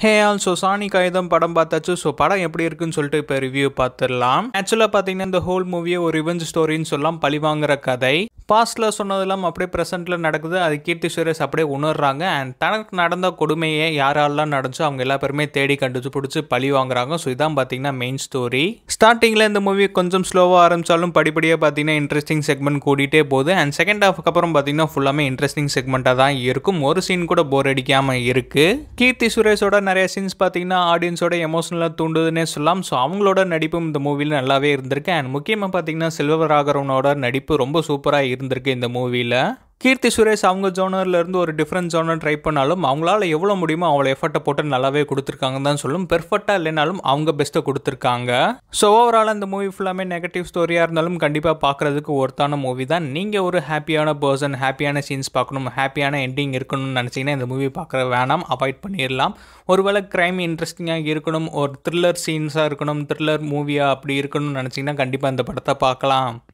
ஹே also சாணி காகிதம் படம் பார்த்தாச்சு ஸோ படம் எப்படி இருக்குன்னு சொல்லிட்டு இப்போ ரிவ்யூ பார்த்துடலாம் ஆக்சுவலாக பார்த்தீங்கன்னா இந்த ஹோல் மூவியே ஒரு ரிவெஞ்ச் ஸ்டோரின்னு சொல்லலாம் பழிவாங்குற கதை பாஸ்டில் சொன்னதெல்லாம் அப்படியே ப்ரெசென்ட்டில் நடக்குது அது கீர்த்தி சுரேஷ் அப்படியே உணர்றாங்க அண்ட் தனக்கு நடந்த கொடுமையை யாரெல்லாம் நடந்துச்சோ அவங்க எல்லா பேருமே தேடி கண்டுச்சு பிடிச்சி பழி வாங்குறாங்க ஸோ இதான் பார்த்தீங்கன்னா மெயின் ஸ்டோரி ஸ்டார்டிங்கில் இந்த மூவி கொஞ்சம் ஸ்லோவாக ஆரம்பிச்சாலும் படிப்படியாக பார்த்தீங்கன்னா இன்ட்ரெஸ்டிங் செக்மெண்ட் கூட்டிகிட்டே போகுது அண்ட் செகண்ட் ஹாஃப்க்கு அப்புறம் பார்த்தீங்கன்னா ஃபுல்லாமே இன்ட்ரெஸ்டிங் செக்மெண்ட்டாக தான் இருக்கும் ஒரு சீன் கூட போர் அடிக்காமல் இருக்குது கீர்த்தி சுரேஷோட நிறைய சீன்ஸ் பார்த்தீங்கன்னா ஆடியன்ஸோட எமோஷனலாக தூண்டுதுன்னே சொல்லலாம் ஸோ அவங்களோட நடிப்பும் இந்த மூவியில் நல்லாவே இருந்திருக்கு அண்ட் முக்கியமாக பார்த்தீங்கன்னா செல்வராகவனோட நடிப்பு ரொம்ப சூப்பராக இருந்திருக்கு இந்த மூவியில் கீர்த்தி சுரேஷ் அவங்க ஜோனர்ல இருந்து ஒரு டிஃப்ரெண்ட் ஜோனர் ட்ரை பண்ணாலும் அவங்களால எவ்வளோ முடியுமோ அவ்வளோ எஃபர்ட்டை போட்டு நல்லாவே கொடுத்துருக்காங்கன்னு தான் சொல்லும் பெர்ஃபெக்டாக இல்லைனாலும் அவங்க பெஸ்ட்டை கொடுத்துருக்காங்க ஸோ ஓவரால் அந்த மூவி ஃபுல்லாமே நெகட்டிவ் ஸ்டோரியாக இருந்தாலும் கண்டிப்பாக பார்க்குறதுக்கு ஒருத்தான மூவி தான் நீங்கள் ஒரு ஹாப்பியான பர்சன் ஹாப்பியான சீன்ஸ் பார்க்கணும் ஹாப்பியான எண்டிங் இருக்கணும்னு நினச்சிங்கன்னா இந்த மூவி பார்க்குற வேணாம் அவாய்ட் பண்ணிடலாம் ஒருவேளை க்ரைம் இன்ட்ரெஸ்டிங்காக இருக்கணும் ஒரு த்ரில்லர் சீன்ஸாக இருக்கணும் த்ரில்லர் மூவியாக அப்படி இருக்கணும்னு நினச்சிங்கன்னா கண்டிப்பாக இந்த படத்தை பார்க்கலாம்